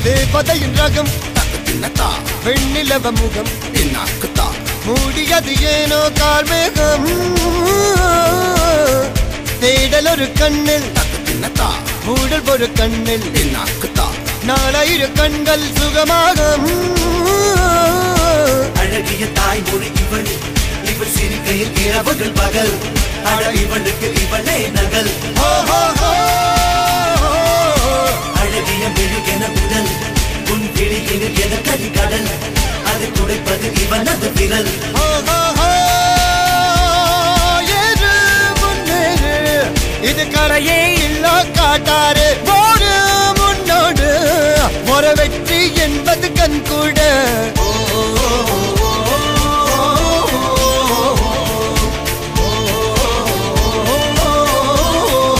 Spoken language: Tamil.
தேவதையின் ரகம் தின்னத்தா வெண்ணிலவ முகம் இன்னாக்குத்தா மூடியது ஏனோ கார்மேகம் தேடல் ஒரு கண்ணில் தின்னத்தா மூடல் ஒரு கண்ணில் இன்னாக்குத்தா நாலாயிர கண்கள் சுகமாக அழகிய தாய்மொழி இவள் இவள் சிரிக்கையில் இரவுகள் பகல் அழ இவளுக்கு இவளே நகல் ஹோ ஹோ ஹோ